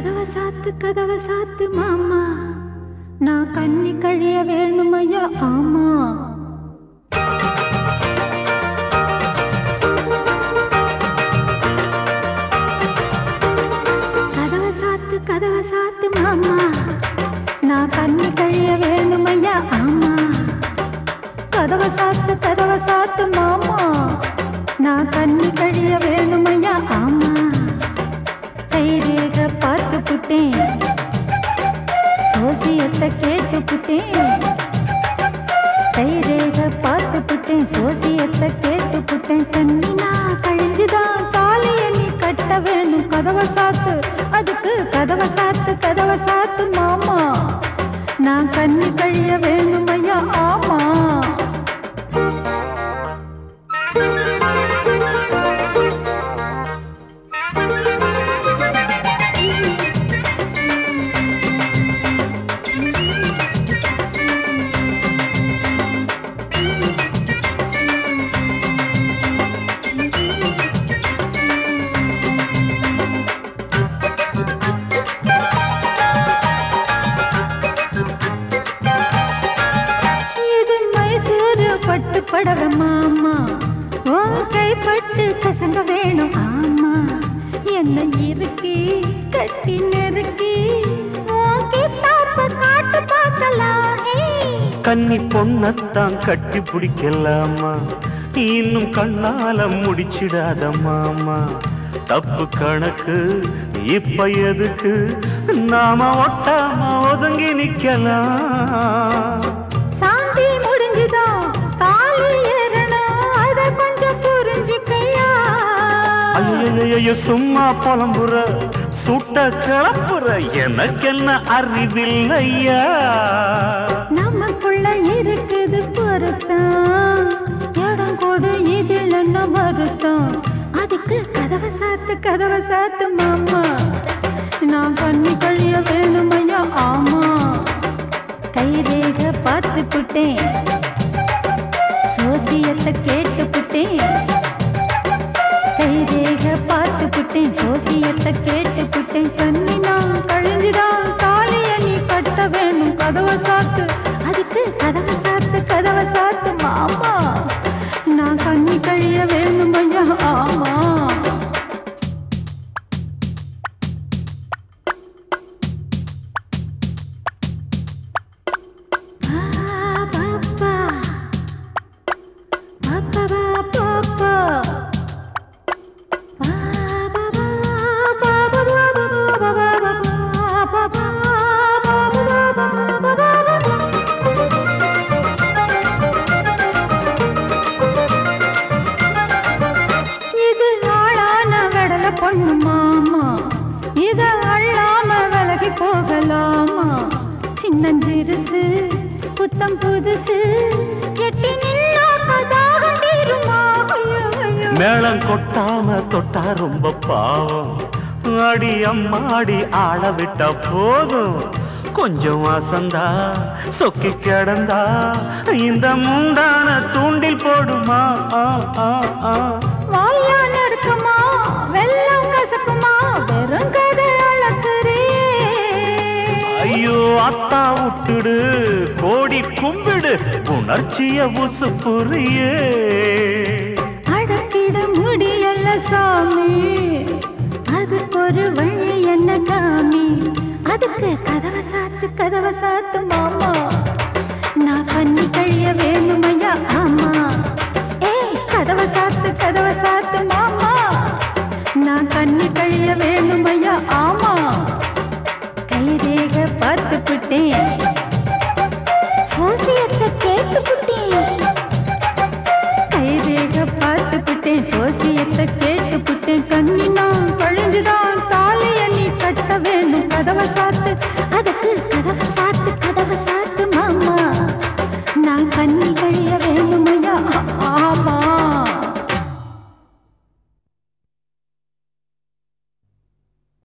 கதவ சாத்து கதவ சாத்து மாமா நான் கண்ணி கழிய வேணுமையா ஆமா கதவ சாத்து கதவ சாத்து மாமா நான் கண்ணி கழிய வேணுமையா ஆமா கதவ சாத்து கதவ சாத்து மாமா நான் கண்ணி கழிய வேணுமையா ஆமா கைரேக பார்த்து புட்டேன் சோசியத்தை கேட்டு புட்டேன் கைரேக பார்த்து புட்டேன் சோசியத்தை கேட்டு புட்டேன் கண்ணினா கழிஞ்சுதான் தாலிய நீ கட்ட வேணும் கதவ சாத்து அதுக்கு கதவ சாத்து கதவ சாத்து மாமா நான் கண்ணி கழிய வேணும் ஐயா ஆமா இது மைசூரு பட்டு படவ மாமா ஓ கைப்பட்டு கசங்க வேணும் ஆமா என்ன இறுக்கி கட்டி நெருக்கி ஓ கித்தாப்ப காட்டு பார்க்கலாம் ஹே. கன்னி பொண்ணத்தான் கட்டி பிடிக்கலாமா இன்னும் கண்ணால முடிச்சிடாத மாமா தப்பு கணக்கு இப்ப எதுக்கு நாம ஒட்டாம ஒதுங்கி நிக்கலாம் சாந்தி முடிஞ்சுதா தாலி ஏறணும் அத கொஞ்சம் புரிஞ்சுக்கையா ஐயோ சும்மா புலம்புற சுட்ட கிளப்புற எனக்கென்ன அறிவில்லையா நமக்குள்ள இருக்குது பொருத்தம் இடம் கொடு இதில் என்ன வருத்தம் அதுக்கு கதவை சாத்து கதவை சாத்து மாமா நான் கண்ணி கழிய வேணுமையா ஆமா கைரேக பார்த்து புட்டேன் சோசியத்தை கேட்டு புட்டேன் கைரேக பார்த்து புட்டேன் சோசியத்தை கேட்டு புட்டேன் கண்ணி நான் கழிஞ்சுதான் தாலிய நீ கட்ட வேணும் கதவை சாத்து அதுக்கு கதவை சாத்து கதவை சாத்து மாமா நான் கண்ணி கழிய வேணும் ஐயா ஆமா ஆ, பாப்பா. பாப்பா, பாப்பா, பாப்பா. இது ஆளான வெடல பொண்ணு மாமா இத அள்ளாம விலகி போகலாமா சின்னஞ்சிறுசு புத்தம் புதுசு எட்டி நின்னா கதாகம் தீருமா ஐயோ, ஐயோ. மேளம் கொட்டாம தொட்டா ரொம்ப பாவம் அடி அம்மாடி ஆள விட்டா போதும் கொஞ்சம் வாசந்தா சொக்கி கிடந்தா இந்த முண்டான தூண்டில் போடுமா ஆ, ஆ, ஆ. வாயால இருக்குமா வெள்ளம் கசக்குமா வெறும் கதை அளக்குறே ஐயோ அத்தா விட்டுடு கோடி கும்பிடு உணர்ச்சிய உசு புரியே அடக்கிட முடியல சாமி அதுக்கு ஒரு வழி என்ன காமி அதுக்கு கதவை சாத்து கதவை சாத்து மாமா நான் கண்ணி கழிய வேணுமையா ஆமா ஏய் கதவை சாத்து கதவை சாத்து மாமா நான் கண்ணி கழிய வேணுமையா ஆமா கைரேக பார்த்து புட்டேன் சோசியத்தை கேட்டு புட்டேன் கைரேக பார்த்து புட்டேன் சோசியத்தை கேட்டு புட்டேன் கண்ணினா கழிஞ்சுதான் தாலிய நீ கட்ட வேணும் கதவை சாத்து அதுக்கு கதவை சாத்து கதவை சாத்து